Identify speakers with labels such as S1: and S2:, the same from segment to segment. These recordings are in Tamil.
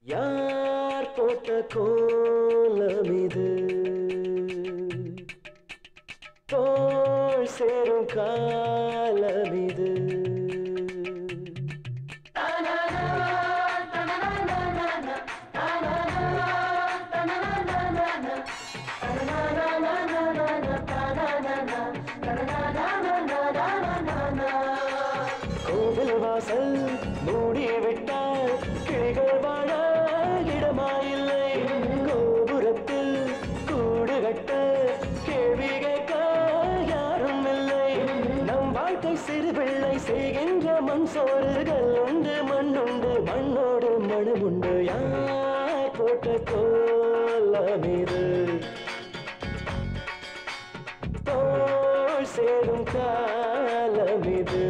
S1: யார் போட்ட கோலம் இது தோள் சேரும் காலம் இது கோவில் வாசல் மூடி விட்டால் கிளிகள் வாழ இடமாயில்லை கோபுரத்தில் கூடு கட்ட கேள்வி கேட்க யாரும் இல்லை நம் வாழ்க்கை சிறு பிள்ளை செய்கின்ற மண் சோறுகள் உண்டு மண்ணுண்டு மண்ணோடு மனமுண்டு யார் போட்ட கோலம் இது தோள் சேரும் காலம் இது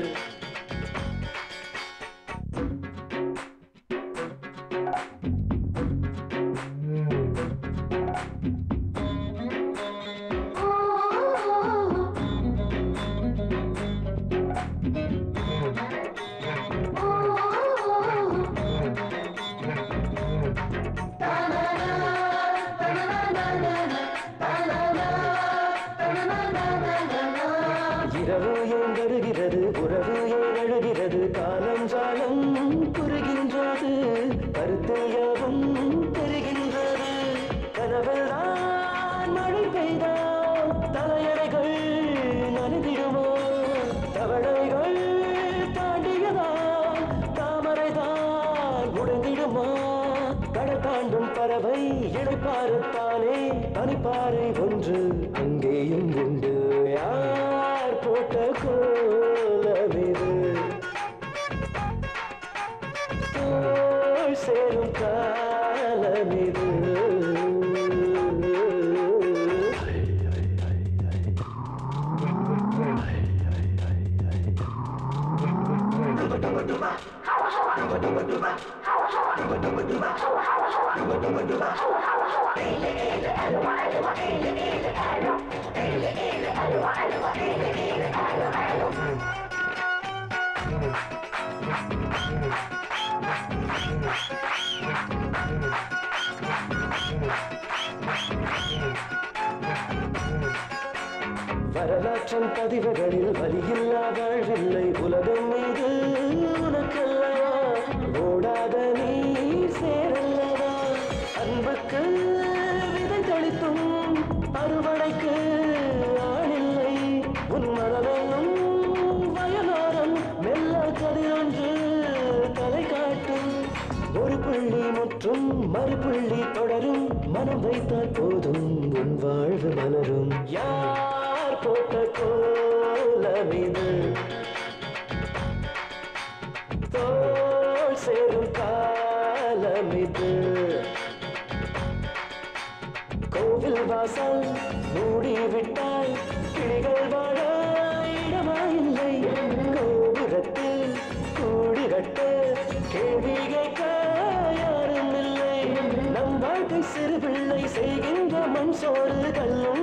S1: இரவு ஏன் வருகிறது உறவு ஏன் அழுகிறது காலம் ஜாலம் குறுகின்றது கருத்தில் யாவும் தெரிகின்றது கனவெல்லாம் மழை பெய்தால் தலையணைகள் நனைந்திடுமோ தவளைகள் தாண்டியதால் தாமரைதான் உடைந்திடுமா கடல் தாண்டும் பறவை இடைப்பாறுத்தானே பனிப்பாறை ஒன்று அங்கேயும் உண்டு யார் போட்ட கோலம் இது தோள் சேரும் காலம் இது வரலாற்றின் பதிவுகளில் வலியில்லா வாழ்வில்லை உலகம் மீது உனக்கல்லவா ஓடாத நீர் சேரல்லவா அன்புக்கு விதை தெளித்தும் அறுவடைக்கு ஆளில்லை உன் மனமென்னும் வயலோரம் மெல்ல கதிரொன்று தலை காட்டும் ஒரு புள்ளி முற்றும் மறுபுள்ளி தொடரும் மனம் வைத்தால் போதும் உன் வாழ்வு மலரும் யார் போட்ட கோலம் இது தோள் சேரும் காலம் இது கோவில் வாசல் மூடி விட்டால் கிளிகள் வாழ இடமாயில்லை கோபுரத்தில் கூடு கட்ட கேள்வி கேட்க யாரும் இல்லை நம் வாழ்க்கை சிறு பிள்ளை செய்கின்ற மண் சோறு கல்லும்